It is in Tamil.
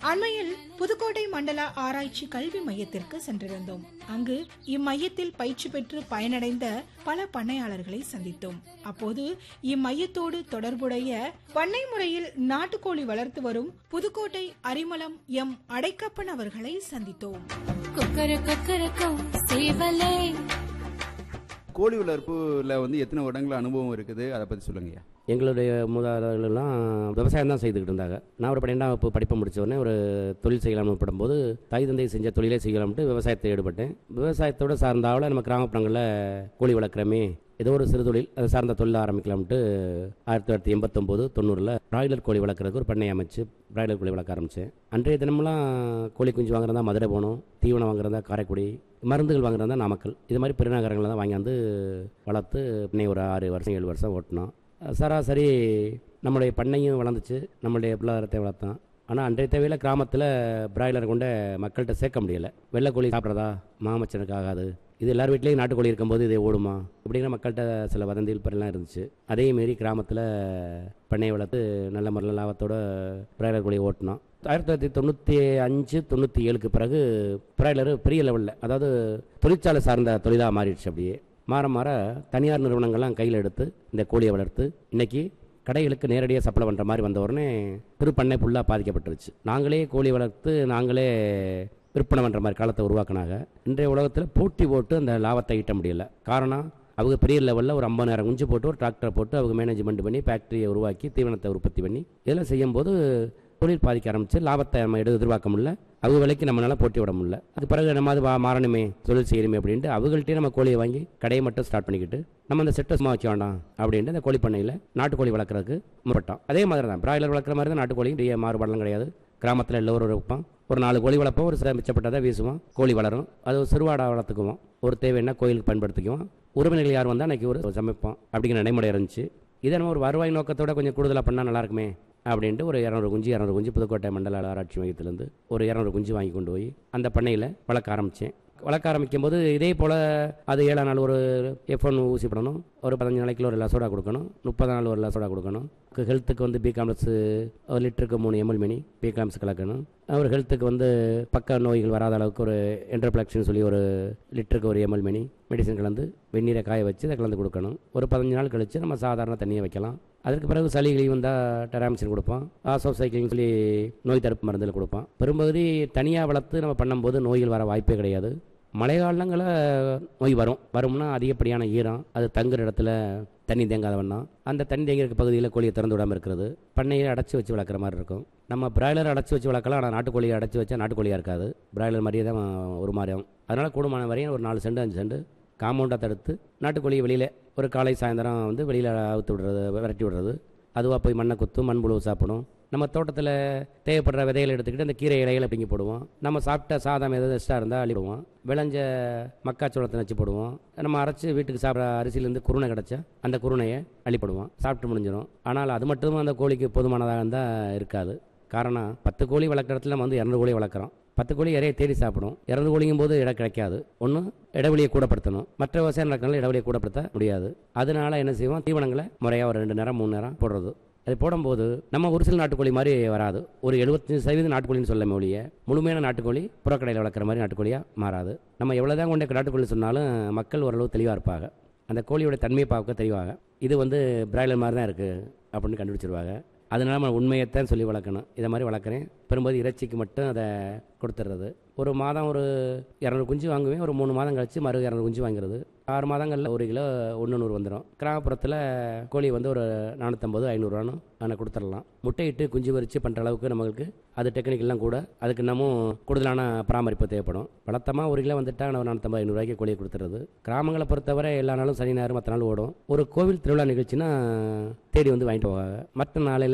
அண்மையில் புதுக்கோட்டை மண்டல ஆராய்ச்சி கல்வி மையத்திற்கு சென்றிருந்தோம் அங்கு இம்மையத்தில் பயிற்சி பெற்று பயனடைந்த பல பண்ணையாளர்களை சந்தித்தோம் அப்போது இம்மையத்தோடு தொடர்புடைய பண்ணை முறையில் நாட்டுக்கோழி வளர்த்து வரும் புதுக்கோட்டை அரிமளம் எம் அடைக்கப்பன் அவர்களை சந்தித்தோம் கொக்கர கொக்கரக்கோ சேவலே கோழி வளர்ப்புல வந்து எத்தனை வருடங்கள் அனுபவம் இருக்குது அதை பற்றி சொல்லுங்கய்யா எங்களுடைய மூதாதையர்கள்லாம் விவசாயம் தான் செய்துக்கிட்டு இருந்தாங்க நான் ஒரு பன்னெண்டாம் வகுப்பு படிப்பை முடிச்ச உடனே ஒரு தொழில் செய்யலாம்னு படும்போது தாய் தந்தை செஞ்ச தொழிலே செய்யலாம்ட்டு விவசாயத்தை ஈடுபட்டேன் விவசாயத்தோட சார்ந்தாவில் நம்ம கிராமப்புறங்களில் கோழி வளர்க்குறமே ஏதோ ஒரு சிறு தொழில் அது சார்ந்த தொழில் ஆரம்பிக்கலாம்ட்டு ஆயிரத்தி தொள்ளாயிரத்தி எண்பத்தொம்போது தொண்ணூறில் பிராய்லர் கோழி வளர்க்குறதுக்கு ஒரு பண்ணை அமைச்சு பிராய்லர் கோழி வளர்க்க ஆரம்பித்தேன் அன்றைய தினமெல்லாம் கோழி குஞ்சு வாங்குறதா மதுரை போகணும் தீவனம் வாங்குறதா காரைக்குடி மருந்துகள் வாங்குறதா நாமக்கல் இது மாதிரி பெருநகரங்களில் தான் வாங்கியாந்து வளர்த்து பண்ணை ஒரு ஆறு வருஷம் ஏழு வருஷம் ஓட்டினோம் சராசரி நம்மளுடைய பண்ணையும் வளர்ந்துச்சு நம்மளுடைய பொருளாதாரத்தை வளர்த்தோம் ஆனால் அன்றைய தேவையில் கிராமத்தில் பிராய்லர் கொண்ட மக்கள்கிட்ட சேர்க்க முடியலை வெள்ளைக்கோழி சாப்பிட்றதா மாமச்சனுக்கு ஆகாது இது எல்லார் வீட்லேயும் நாட்டுக்கோழி இருக்கும்போது இது ஓடுமா இப்படிங்கிற மக்கள்கிட்ட சில வதந்திகள் பரெல்லாம் இருந்துச்சு அதே மாரி கிராமத்தில் பண்ணையை வளர்த்து நல்ல முறையில் லாபத்தோட பிராய்லர் கோழியை ஓட்டினோம் ஆயிரத்தி தொள்ளாயிரத்தி தொண்ணூற்றி அஞ்சு தொண்ணூற்றி ஏழுக்கு பிறகு பிராய்லர் பெரிய லெவலில் அதாவது தொழிற்சாலை சார்ந்த தொழிலாக மாறிடுச்சு அப்படியே மாற மாற தனியார் நிறுவனங்கள்லாம் கையில் எடுத்து இந்த கோழியை வளர்த்து இன்னைக்கு கடைகளுக்கு நேரடியாக சப்ளை பண்ணுற மாதிரி வந்த உடனே திருப்பண்ணை ஃபுல்லாக பாதிக்கப்பட்டுருச்சு நாங்களே கோழி வளர்த்து நாங்களே விற்பனை பண்ணுற மாதிரி காலத்தை உருவாக்குனாங்க இன்றைய உலகத்தில் போட்டி போட்டு அந்த லாபத்தை ஈட்ட முடியல காரணம் அவங்க பெரிய லெவலில் ஒரு ஐம்பதாயிரம் குஞ்சு போட்டு ஒரு டிராக்டரை போட்டு அவங்க மேனேஜ்மெண்ட் பண்ணி ஃபேக்ட்ரியை உருவாக்கி தீவனத்தை உற்பத்தி பண்ணி இதெல்லாம் செய்யும்போது தொழில் பாதிக்க ஆரம்பிச்சு லாபத்தை நம்ம எடு எதிர்பார்க்க முடியல அவங்க விலைக்கு நம்மளால போட்டி விட முடியல அது பிறகு நம்ம அது வா- மாறணுமே தொழில் செய்யணுமே அப்படின்ட்டு அவங்கள்ட்டே நம்ம கோழியை வாங்கி கடையை மட்டும் ஸ்டார்ட் பண்ணிக்கிட்டு நம்ம அந்த செட்டை சும்மா வைக்க வேண்டாம் அப்படின்ட்டு அந்த கோழி பண்ணையில் நாட்டுக்கோழி வளர்க்குறதுக்கு முற்பட்டோம் அதே மாதிரி தான் பிராய்லர் வளர்க்குற மாதிரி தான் நாட்டுக்கோழியும் பெரிய மாறுபாடெல்லாம் கிடையாது கிராமத்தில் எல்லோரும் வைப்போம் ஒரு நாலு கோழி வளர்ப்போம் ஒரு சில மிச்சப்பட்டதை வீசுவோம் கோழி வளரும் அது ஒரு சிறுவாடா வளர்த்துக்குவோம் ஒரு தேவைன்னா கோயிலுக்கு பயன்படுத்திக்குவோம் உறவினர்கள் யார் வந்தால் அன்றைக்கி ஒரு சமைப்போம் அப்படிங்கிற நடைமுறை இருந்துச்சு இதை நம்ம ஒரு வருவாய் நோக்கத்தோட கொஞ்சம் கூடுதலாக பண்ணால் நல்லா இருக்குமே அப்படின்ட்டு ஒரு இரநூறு குஞ்சு இரநூறு குஞ்சு புதுக்கோட்டை மண்டல ஆராய்ச்சி மையத்திலேருந்து ஒரு இரநூறு குஞ்சு வாங்கி கொண்டு போய் அந்த பண்ணையில் வளர்க்க ஆரம்பித்தேன் வளர்க்க ஆரம்பிக்கும் போது இதே போல் அது ஏழாம் நாள் ஒரு எஃப் ஒன் ஊசி போடணும் ஒரு பதினஞ்சு நாளைக்கு ஒரு லசோடா கொடுக்கணும் முப்பது நாள் ஒரு லசோடா கொடுக்கணும் ஹெல்த்துக்கு வந்து பி காம்ப்ளெக்ஸ் ஒரு லிட்டருக்கு மூணு எம்எல் மினி பி காம்ஸ் கலக்கணும் ஒரு ஹெல்த்துக்கு வந்து பக்க நோய்கள் வராத அளவுக்கு ஒரு என்ட்ரோப்ளக்ஸ்னு சொல்லி ஒரு லிட்டருக்கு ஒரு எம்எல் மினி மெடிசன் கலந்து வெந்நீரை காய வச்சு அதை கலந்து கொடுக்கணும் ஒரு பதினஞ்சு நாள் கழித்து நம்ம சாதாரண தண்ணியை வைக்கலாம் அதுக்கு பிறகு சளி கிளி வந்தால் டெராமிசின் கொடுப்போம் ஆசோ சைக்கிளிங் சொல்லி நோய் தடுப்பு மருந்துகள் கொடுப்போம் பெரும்பகுதி தனியாக வளர்த்து நம்ம பண்ணும்போது நோய்கள் வர வாய்ப்பே கிடையாது மழை காலங்களில் நோய் வரும் வரும்னா அதிகப்படியான ஈரம் அது தங்குற இடத்துல தண்ணி தேங்காத வண்ணம் அந்த தண்ணி தேங்கி இருக்க பகுதியில் கோழியை திறந்து விடாமல் இருக்கிறது பண்ணையை அடைச்சி வச்சு வளர்க்குற மாதிரி இருக்கும் நம்ம பிராய்லர் அடைச்சி வச்சு வளர்க்கலாம் ஆனால் நாட்டுக்கோழியை அடைச்சி வச்சா நாட்டுக்கோழியாக இருக்காது பிராய்லர் மாதிரியே தான் ஒரு மாதிரியும் அதனால் கூடுமான வரையும் ஒரு நாலு செண்டு அஞ்சு செண்டு காம்பவுண்டாக தடுத்து நாட்டுக்கோழியை வெளியில் ஒரு காலை சாயந்தரம் வந்து வெளியில் அவுத்து விடுறது விரட்டி விடுறது அதுவாக போய் மண்ணை குத்தும் மண்புழு சாப்பிடும் நம்ம தோட்டத்தில் தேவைப்படுற விதைகளை எடுத்துக்கிட்டு அந்த கீரை இலைகளை பிங்கி போடுவோம் நம்ம சாப்பிட்ட சாதம் எதாவது எக்ஸ்ட்ரா இருந்தால் அள்ளிடுவோம் விளைஞ்ச மக்காச்சோளத்தை வச்சு போடுவோம் நம்ம அரைச்சி வீட்டுக்கு சாப்பிட்ற அரிசியிலேருந்து குருணை கிடச்சா அந்த குருணையை அள்ளிப்படுவோம் சாப்பிட்டு முடிஞ்சிடும் ஆனால் அது மட்டும் அந்த கோழிக்கு போதுமானதாக இருந்தால் இருக்காது காரணம் பத்து கோழி வளர்க்குற இடத்துல நம்ம வந்து இரநூறு கோழி வளர்க்குறோம் பத்து கோழி இறைய தேடி சாப்பிடும் இரநூறு கோழிங்கும் போது இடம் கிடைக்காது ஒன்று இடைவெளியை கூடப்படுத்தணும் மற்ற விவசாயம் நடக்கிறனால இடைவெளியை கூடப்படுத்த முடியாது அதனால என்ன செய்வோம் தீவனங்களை முறையாக ஒரு ரெண்டு நேரம் மூணு நேரம் போடுறது அது போடும்போது நம்ம ஒரு சில நாட்டுக்கோழி மாதிரி வராது ஒரு எழுபத்தஞ்சு சதவீதம் நாட்டுக்கோழின்னு சொல்ல ஒழிய முழுமையான நாட்டுக்கோழி புறக்கடையில் வளர்க்குற மாதிரி நாட்டுக்கோழியாக மாறாது நம்ம எவ்வளோதான் கொண்ட நாட்டுக்கோழி சொன்னாலும் மக்கள் ஓரளவு தெளிவாக இருப்பாங்க அந்த கோழியோட தன்மையை பார்க்க தெரிவாங்க இது வந்து பிராய்லர் மாதிரி தான் இருக்குது அப்படின்னு கண்டுபிடிச்சிருவாங்க அதனால நம்ம உண்மையைத்தான் சொல்லி வளர்க்கணும் இதை மாதிரி வளர்க்குறேன் பெரும்போது இறைச்சிக்கு மட்டும் அதை கொடுத்துட்றது ஒரு மாதம் ஒரு இரநூறு குஞ்சு வாங்குவேன் ஒரு மூணு மாதம் கழிச்சு மறு இரநூறு குஞ்சு வாங்குறது ஆறு மாதங்களில் ஒரு கிலோ ஒன்று நூறு வந்துடும் கிராமப்புறத்தில் கோழி வந்து ஒரு நானூற்றம்பது ஐநூறுரூவான்னு ஆனால் கொடுத்துடலாம் முட்டையிட்டு குஞ்சு வரிச்சு பண்ணுற அளவுக்கு நம்மளுக்கு அது டெக்னிக்கெல்லாம் கூட அதுக்கு இன்னமும் கூடுதலான பராமரிப்பு தேவைப்படும் வளர்த்தமாக ஒரு கிலோ வந்துட்டா நான் ஒரு நானூற்றம்பது ஐநூறுரூவாய்க்கு கோழியை கொடுத்துறது கிராமங்களை பொறுத்தவரை எல்லா நாளும் சனி ஞாயிறு மற்ற நாள் ஓடும் ஒரு கோவில் திருவிழா நிகழ்ச்சினா தேடி வந்து வாங்கிட்டு போவாங்க மற்ற நாளையில்